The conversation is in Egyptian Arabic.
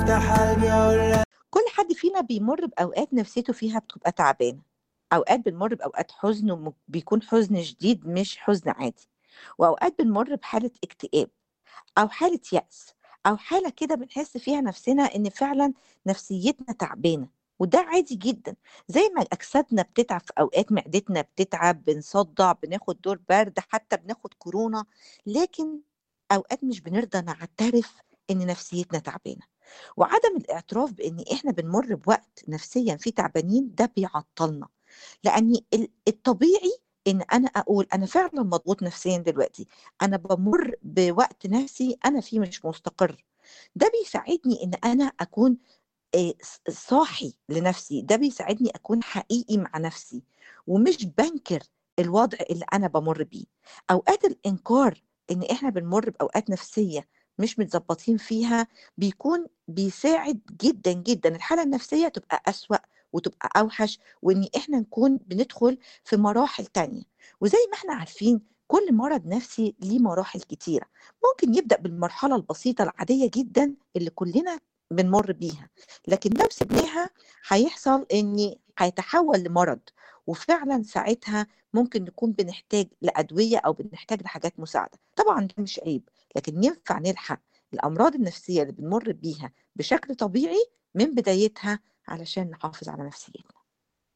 افتح قلبي اقول كل حد فينا بيمر بأوقات نفسيته فيها بتبقى تعبانة أوقات بنمر بأوقات حزن وم- بيكون حزن شديد مش حزن عادي وأوقات بنمر بحالة اكتئاب أو حالة يأس أو حالة كده بنحس فيها نفسنا إن فعلا نفسيتنا تعبانة وده عادي جدا زي ما أجسادنا بتتعب في أوقات معدتنا بتتعب بنصدع بناخد دور برد حتى بناخد كورونا لكن أوقات مش بنرضى نعترف إن نفسيتنا تعبانة وعدم الاعتراف بان احنا بنمر بوقت نفسيا فيه تعبانين ده بيعطلنا لان ال- الطبيعي ان انا اقول انا فعلا مضغوط نفسيا دلوقتي انا بمر بوقت نفسي انا فيه مش مستقر ده بيساعدني ان انا اكون آه، ص- صاحي لنفسي ده بيساعدني اكون حقيقي مع نفسي ومش بنكر الوضع اللي انا بمر بيه اوقات الانكار ان احنا بنمر باوقات نفسيه مش متظبطين فيها بيكون بيساعد جدا جدا الحاله النفسيه تبقى اسوأ وتبقى اوحش وان احنا نكون بندخل في مراحل تانية وزي ما احنا عارفين كل مرض نفسي ليه مراحل كتيره ممكن يبدأ بالمرحله البسيطه العاديه جدا اللي كلنا بنمر بيها لكن لو سبناها هيحصل ان هيتحول لمرض وفعلا ساعتها ممكن نكون بنحتاج لأدوية أو بنحتاج لحاجات مساعدة طبعا ده مش عيب لكن ينفع نلحق الأمراض النفسية اللي بنمر بيها بشكل طبيعي من بدايتها علشان نحافظ على نفسيتنا